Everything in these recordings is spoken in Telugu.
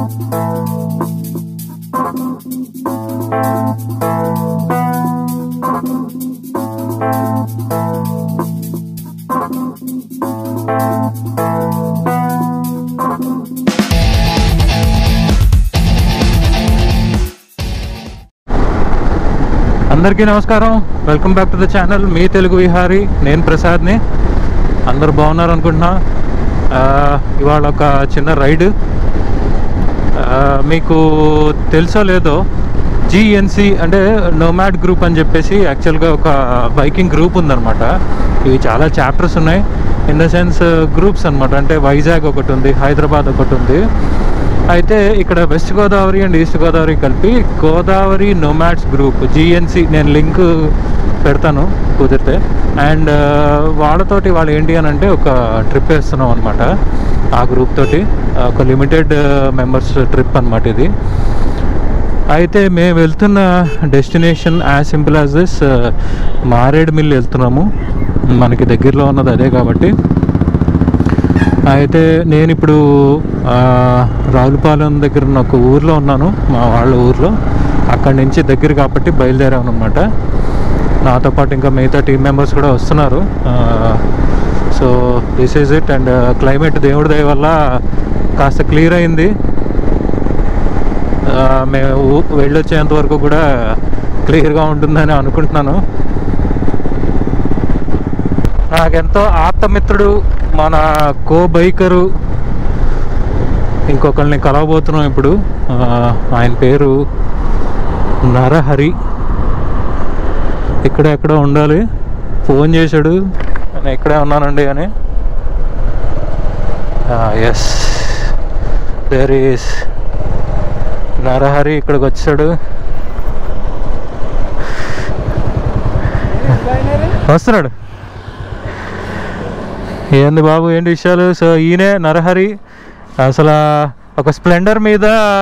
అందరికీ నమస్కారం welcome back to the channel మీ తెలుగు విహారీ నేను ప్రసాద్ని అందరు బాగున్నారు అనుకుంటున్నా ఆ, ఇవాళ ఒక చిన్న రైడ్ ఆ, మీకు తెలుసో లేదో జిఎన్సి అంటే నోమాడ్ గ్రూప్ అని చెప్పేసి యాక్చువల్గా ఒక బైకింగ్ గ్రూప్ ఉందన్నమాట ఇవి చాలా చాప్టర్స్ ఉన్నాయి ఇన్ ద సెన్స్ గ్రూప్స్ అనమాట అంటే వైజాగ్ ఒకటి ఉంది హైదరాబాద్ ఒకటి ఉంది అయితే ఇక్కడ west Godavari and east Godavari కలిపి గోదావరి నోమాడ్స్ గ్రూప్ జిఎన్సి నేను లింక్ పెడతాను కుదిరితే అండ్ వాళ్ళతోటి వాళ్ళు ఏంటి అని అంటే ఒక ట్రిప్ వేస్తున్నాం అనమాట ఆ గ్రూప్ తోటి ఒక లిమిటెడ్ మెంబర్స్ ట్రిప్ అనమాట ఇది అయితే మేము వెళ్తున్న destination as simple as this Maredumilli వెళ్తున్నాము మనకి దగ్గరలో ఉన్నది అదే కాబట్టి అయితే నేను ఇప్పుడు ఆ, రావులపాలెం దగ్గర ఉన్న ఒక ఊర్లో ఉన్నాను మా వాళ్ళ ఊర్లో అక్కడి నుంచి దగ్గర కాబట్టి బయలుదేరాను అనమాట నాతో పాటు ఇంకా మిగతా టీం మెంబర్స్ కూడా వస్తున్నారు so this is it and climate దేవుడి దయ వల్ల కాస్త క్లియర్ అయింది ఆ, మేము ఊ- వెళ్ళొచ్చేంత వరకు కూడా క్లియర్గా ఉంటుందని అనుకుంటున్నాను నాకెంతో ఆప్తమిత్రుడు మన కో బైకరు ఇంకొకరిని కలవబోతున్నాం ఇప్పుడు ఆ, ఆయన పేరు నరహరి ఇక్కడ ఎక్కడో ఉండాలి ఫోన్ చేశాడు నేను ఇక్కడే ఉన్నానండి అని ఎస్ దేర్ ఈస్ నరహరి ఇక్కడికి వచ్చాడు వస్తున్నాడు ఏంది బాబు ఏంటి విషయాలు సో ఈయనే నరహరి అసలు ఒక స్ప్లెండర్ మీద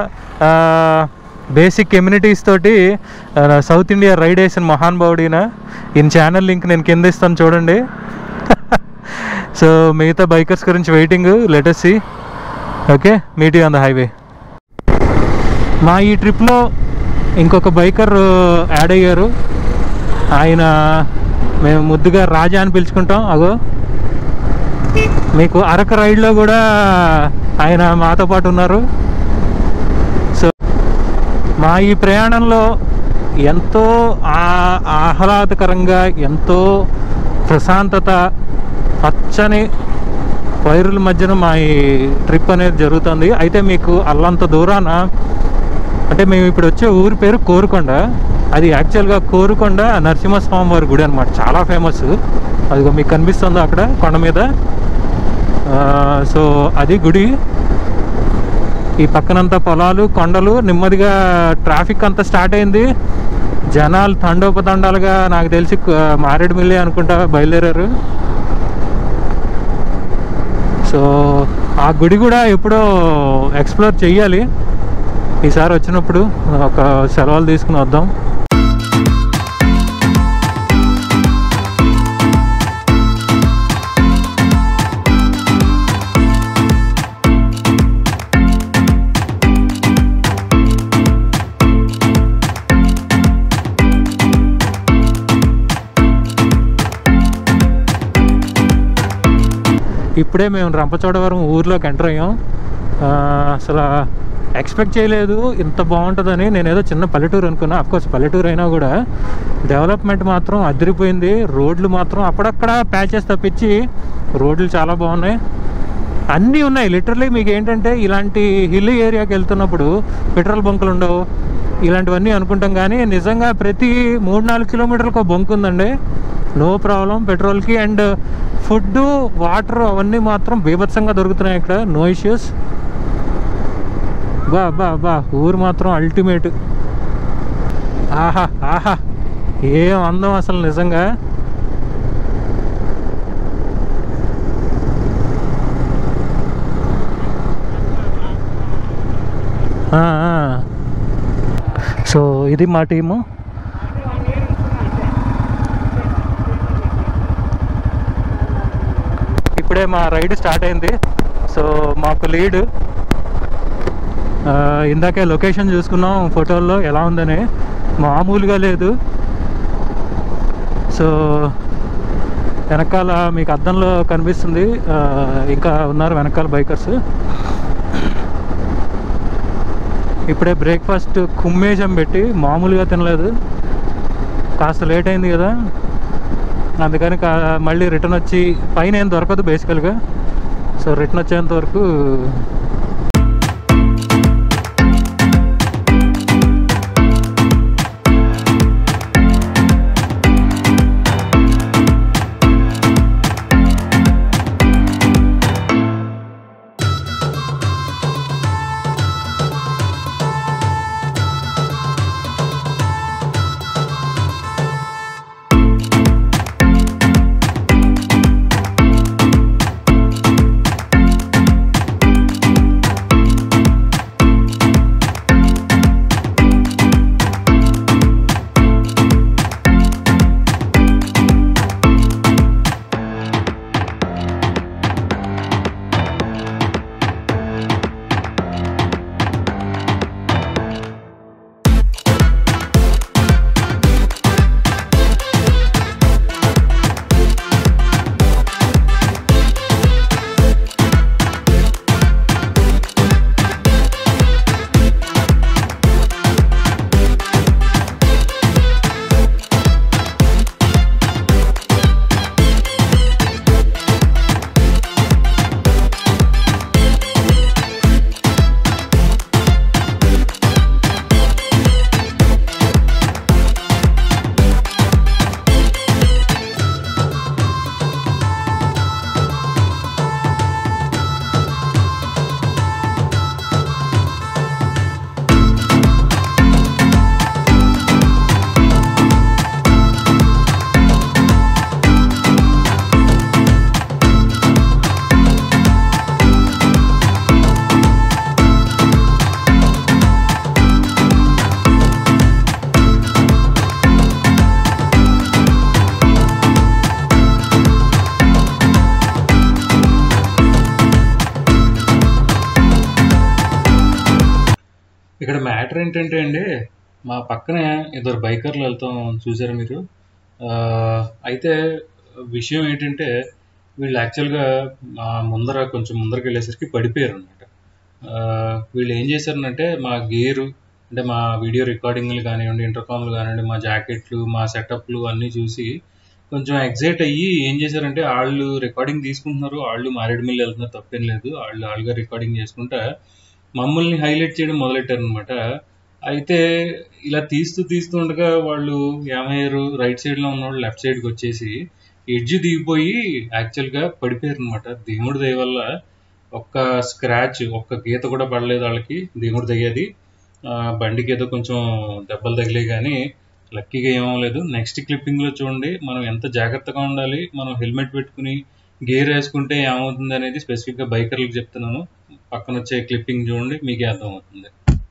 బేసిక్ కమ్యూనిటీస్ తోటి ఆ, సౌత్ ఇండియా రైడ్ వేసిన మహానుభావుడు ఈయన ఈయన ఛానల్ లింక్ నేను కింద ఇస్తాను చూడండి సో మిగతా బైకర్స్ గురించి waiting latest okay meet on the highway మా ఈ ట్రిప్లో ఇంకొక బైకర్ యాడ్ అయ్యారు ఆయన మేము ముద్దుగా రాజా అని పిలుచుకుంటాం అగో మీకు అరక రైడ్లో కూడా ఆయన మాతో పాటు ఉన్నారు సో మా ఈ ప్రయాణంలో ఎంతో ఆ- ఆహ్లాదకరంగా ఎంతో ప్రశాంతత పచ్చని పైరుల మధ్యన మా ఈ ట్రిప్ అనేది జరుగుతుంది అయితే మీకు అల్లంత దూరాన అంటే మేము ఇప్పుడు వచ్చే ఊరి పేరు కోరుకొండ అది యాక్చువల్గా కోరుకొండ నరసింహస్వామి వారి గుడి అనమాట చాలా ఫేమస్ అదిగో మీకు కనిపిస్తుందో అక్కడ కొండ మీద ఆ, సో అది గుడి ఈ పక్కనంతా పొలాలు కొండలు నెమ్మదిగా ట్రాఫిక్ అంతా స్టార్ట్ అయింది జనాలు తండోపతండాలుగా నాకు తెలిసి ఆ, మారేడుమిల్లి అనుకుంటా బయలుదేరారు సో ఆ గుడి కూడా ఎప్పుడో ఎక్స్ప్లోర్ చెయ్యాలి ఈసారి వచ్చినప్పుడు ఒక సెలవులు తీసుకుని వద్దాం ఇప్పుడే మేము రంపచోడవరం ఊర్లోకి ఎంటర్ అయ్యాం ఆ, అసలు ఎక్స్పెక్ట్ చేయలేదు ఇంత బాగుంటుందని నేను ఏదో చిన్న పల్లెటూరు అనుకున్నా అఫ్కోర్స్ పల్లెటూరు అయినా కూడా డెవలప్మెంట్ మాత్రం అదిరిపోయింది రోడ్లు మాత్రం అక్కడక్కడ ప్యాచెస్ తప్పించి రోడ్లు చాలా బాగున్నాయి అన్నీ ఉన్నాయి లిటరలీ మీకు ఏంటంటే ఇలాంటి హిల్ ఏరియాకి వెళ్తున్నప్పుడు పెట్రోల్ బంకులు ఉండవు ఇలాంటివన్నీ అనుకుంటాం కానీ నిజంగా ప్రతి మూడు నాలుగు కిలోమీటర్లకు ఒక బంక్ ఉందండి నో ప్రాబ్లం పెట్రోల్కి అండ్ ఫుడ్ వాటర్ అవన్నీ మాత్రం బీభత్సంగా దొరుకుతున్నాయి ఇక్కడ నో ఇష్యూస్ బా బా బా ఊరు మాత్రం అల్టిమేట్ ఆహా ఆహా ఏం అందం అసలు నిజంగా ఆ, ఆ. సో ఇది మా టీము ఇప్పుడే మా రైడ్ స్టార్ట్ అయింది సో మాకు లీడ్ ఆ, ఇందాకే లొకేషన్ చూసుకున్నాం ఫోటోల్లో ఎలా ఉందని మామూలుగా లేదు సో వెనకాల మీకు అద్దంలో కనిపిస్తుంది ఆ, ఇంకా ఉన్నారు వెనకాల బైకర్స్ ఇప్పుడే బ్రేక్ఫాస్ట్ కుమ్మేజం పెట్టి మామూలుగా తినలేదు కాస్త లేట్ అయింది కదా అందుకని కా- మళ్ళీ రిటర్న్ వచ్చి పైన ఏం దొరకదు బేసికల్గా సో రిటర్న్ వచ్చేంత వరకు ఇక్కడ మ్యాటర్ ఏంటంటే అండి మా పక్కనే ఇద్దరు బైకర్లు వెళ్తాం చూసారా మీరు ఆ, అయితే విషయం ఏంటంటే వీళ్ళు యాక్చువల్గా మా ముందర కొంచెం ముందరకు వెళ్ళేసరికి పడిపోయారు అనమాట వీళ్ళు ఏం చేశారంటే మా గేరు అంటే మా వీడియో రికార్డింగ్లు కానివ్వండి ఇంటర్కామ్లు కానివ్వండి మా జాకెట్లు మా సెటప్లు అన్నీ చూసి కొంచెం ఎగ్జైట్ అయ్యి ఏం చేశారంటే వాళ్ళు రికార్డింగ్ తీసుకుంటున్నారు వాళ్ళు మారేడుమిల్లి వెళ్తున్నారు తప్పేం లేదు వాళ్ళు వాళ్ళుగా రికార్డింగ్ చేసుకుంటా మమ్మల్ని హైలైట్ చేయడం మొదలెట్టారు అనమాట అయితే ఇలా తీస్తూ తీస్తూ ఉండగా వాళ్ళు ఏమయ్యారు రైట్ సైడ్ లో ఉన్న వాళ్ళు లెఫ్ట్ సైడ్కి వచ్చేసి ఎడ్జ్ దిగిపోయి యాక్చువల్ గా పడిపోయారు అనమాట దేవుడి దయ వల్ల ఒక్క స్క్రాచ్ ఒక్క గీత కూడా పడలేదు వాళ్ళకి దేవుడి దయ్యది ఆ, బండికి ఏదో కొంచెం దెబ్బలు తగిలే కానీ లక్కీగా ఏమవలేదు నెక్స్ట్ క్లిప్పింగ్ లో చూడండి మనం ఎంత జాగ్రత్తగా ఉండాలి మనం హెల్మెట్ పెట్టుకుని గేర్ వేసుకుంటే ఏమవుతుంది అనేది స్పెసిఫిక్ గా బైకర్లకు చెప్తున్నాను పక్కన వచ్చే క్లిప్పింగ్ చూడండి మీకే అర్థం అవుతుంది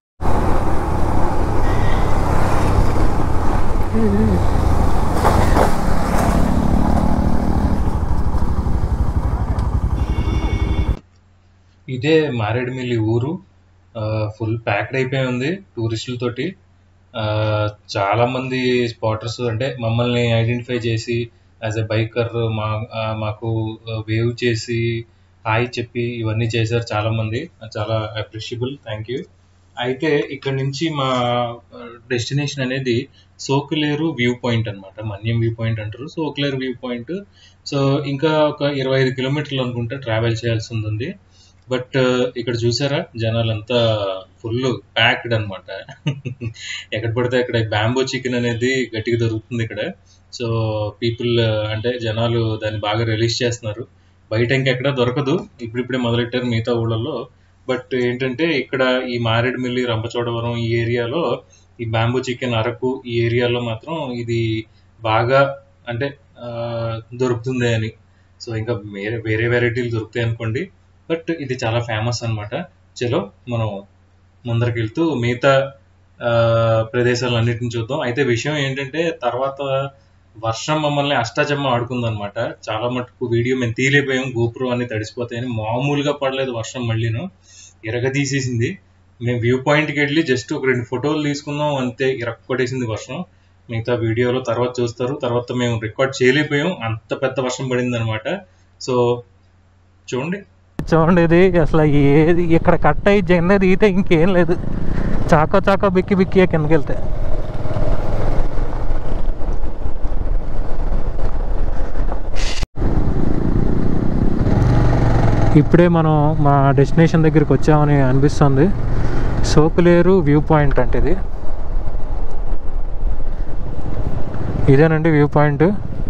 ఇదే మారేడుమిల్లి ఊరు ఫుల్ ప్యాక్డ్ అయిపోయి ఉంది టూరిస్టులతోటి ఆ, చాలా మంది స్పాటర్స్ అంటే మమ్మల్ని ఐడెంటిఫై చేసి యాజ్ ఎ బైకర్ మా ఆ, మాకు వేవ్ చేసి హాయ్ చెప్పి ఇవన్నీ చేశారు చాలా మంది చాలా అప్రిషియబుల్ థ్యాంక్ యూ అయితే ఇక్కడ నుంచి మా డెస్టినేషన్ అనేది సోకులేరు వ్యూ పాయింట్ అన్నమాట మన్యం వ్యూ పాయింట్ అంటారు సోకులేరు వ్యూ పాయింట్ సో ఇంకా ఒక ఇరవై ఐదు కిలోమీటర్లు అనుకుంటా ట్రావెల్ చేయాల్సి ఉంటుంది బట్ ఇక్కడ చూసారా జనాలంతా ఫుల్ ప్యాక్డ్ అన్నమాట ఎక్కడ పడితే అక్కడ బ్యాంబో చికెన్ అనేది గట్టిగా దొరుకుతుంది ఇక్కడ సో పీపుల్ అంటే జనాలు దాన్ని బాగా రిలీజ్ చేస్తున్నారు బయట ఇంకెక్కడ దొరకదు ఇప్పుడిప్పుడే మొదలెట్టారు మిగతా ఊళ్ళల్లో బట్ ఏంటంటే ఇక్కడ ఈ మారేడుమిల్లి రంపచోడవరం ఈ ఏరియాలో ఈ బ్యాంబూ చికెన్ అరకు ఈ ఏరియాలో మాత్రం ఇది బాగా అంటే ఆ, దొరుకుతుంది అని సో ఇంకా వేరే వేరే వెరైటీలు దొరుకుతాయి అనుకోండి బట్ ఇది చాలా ఫేమస్ అన్నమాట చలో మనం ముందరికి వెళ్తూ మిగతా ఆ, ప్రదేశాలన్నిటిని చూద్దాం అయితే విషయం ఏంటంటే తర్వాత వర్షం మమ్మల్ని అష్టాచమ్మ ఆడుకుందన్నమాట చాలా మటుకు వీడియో మేము తీయలేకపోయాం గోపురం అన్ని తడిసిపోతాయని మామూలుగా పడలేదు వర్షం మళ్ళీను ఎరగదీసేసింది మేము వ్యూ పాయింట్కి వెళ్ళి జస్ట్ ఒక రెండు ఫోటోలు తీసుకున్నాం అంతే ఇరక్కొట్టేసింది వర్షం మిగతా వీడియోలో తర్వాత చూస్తారు తర్వాత మేము రికార్డ్ చేయలేకపోయాం అంత పెద్ద వర్షం పడింది అనమాట సో చూడండి చూడండి ఇది అసలు ఏది ఇక్కడ కట్ అయ్యి జెండా దిగితే ఇంకేం లేదు చాకో చాకో బిక్కి బిక్కి కిందకి వెళ్తే ఇప్పుడే మనం మా డెస్టినేషన్ దగ్గరికి వచ్చామని అనిపిస్తుంది సోకులేరు వ్యూ పాయింట్ అంటే ఇది ఇదేనండి వ్యూ పాయింట్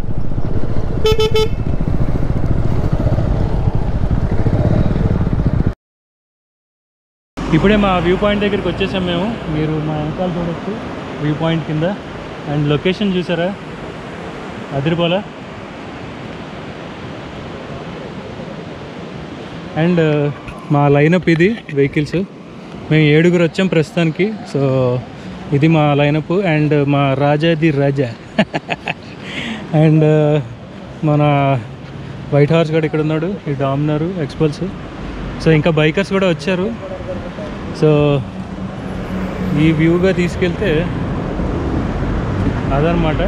ఇప్పుడే మా వ్యూ పాయింట్ దగ్గరికి వచ్చేసాం మేము మీరు మా వెనకాల చూడొచ్చు వ్యూ పాయింట్ కింద అండ్ లొకేషన్ చూసారా అదిరిపోలా అండ్ మా లైనప్ ఇది వెహికల్స్ మేము ఏడుగురు వచ్చాం ప్రస్తుతానికి సో ఇది మా లైనప్ అండ్ మా రాజాది రాజా అండ్ మన వైట్ హార్స్ కూడా ఇక్కడ ఉన్నాడు ఈ డామినర్ ఎక్స్పల్స్ సో ఇంకా బైకర్స్ కూడా వచ్చారు సో ఈ వ్యూగా తీసుకెళ్తే అదనమాట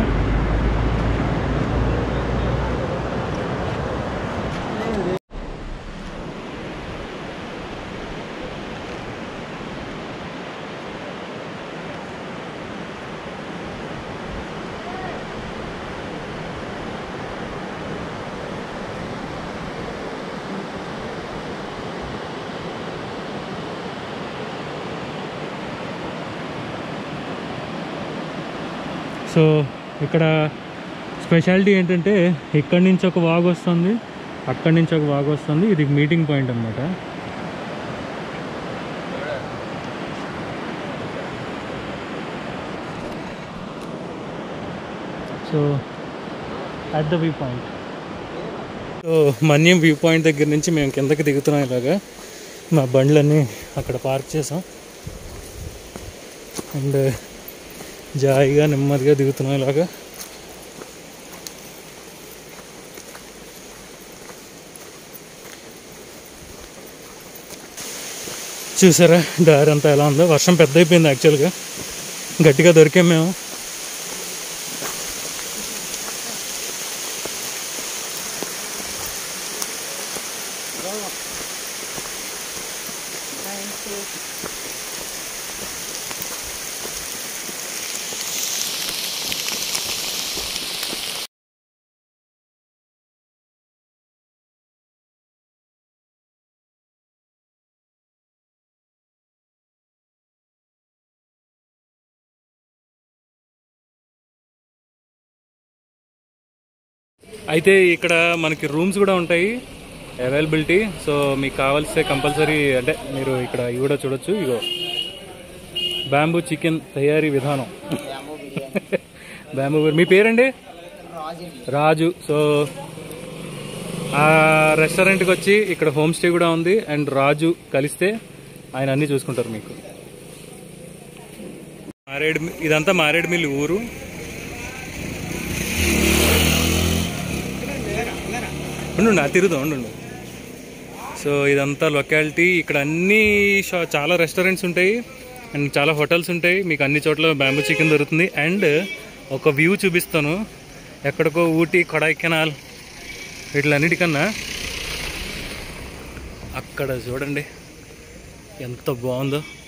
సో ఇక్కడ స్పెషాలిటీ ఏంటంటే ఇక్కడి నుంచి ఒక వాగు వస్తుంది అక్కడి నుంచి ఒక వాగు వస్తుంది ఇది మీటింగ్ పాయింట్ అనమాట so at the view point so Manyam view point దగ్గర నుంచి మేము కిందకి దిగుతున్నాం ఇలాగా మా బండ్లన్నీ అక్కడ పార్క్ చేసాం అండ్ జాయిగా నెమ్మదిగా దిగుతున్నాం ఇలాగా చూసారా దారి అంతా ఎలా ఉందో వర్షం పెద్ద అయిపోయింది యాక్చువల్గా గట్టిగా దొరికాం మేము అయితే ఇక్కడ మనకి రూమ్స్ కూడా ఉంటాయి అవైలబిలిటీ సో మీకు కావాల్సే కంపల్సరీ అంటే మీరు ఇక్కడ ఇవి కూడా చూడొచ్చు ఇగో బ్యాంబూ చికెన్ తయారీ విధానం బ్యాంబూ మీ పేరండి రాజు సో ఆ రెస్టారెంట్కి వచ్చి ఇక్కడ హోమ్ స్టే కూడా ఉంది అండ్ రాజు కలిస్తే ఆయన అన్నీ చూసుకుంటారు మీకు మారేడు ఇదంతా మారేడుమిల్లి ఊరు ఉండు ఆ తిరుగుదాం ఉండు సో ఇదంతా లొకాలిటీ ఇక్కడ అన్ని షా చాలా రెస్టారెంట్స్ ఉంటాయి అండ్ చాలా హోటల్స్ ఉంటాయి మీకు అన్ని చోట్ల బ్యాంబూ చికెన్ దొరుకుతుంది అండ్ ఒక వ్యూ చూపిస్తాను ఎక్కడికో ఊటీ కొడైకెనాల్ వీటిలన్నిటికన్నా అక్కడ చూడండి ఎంత బాగుందో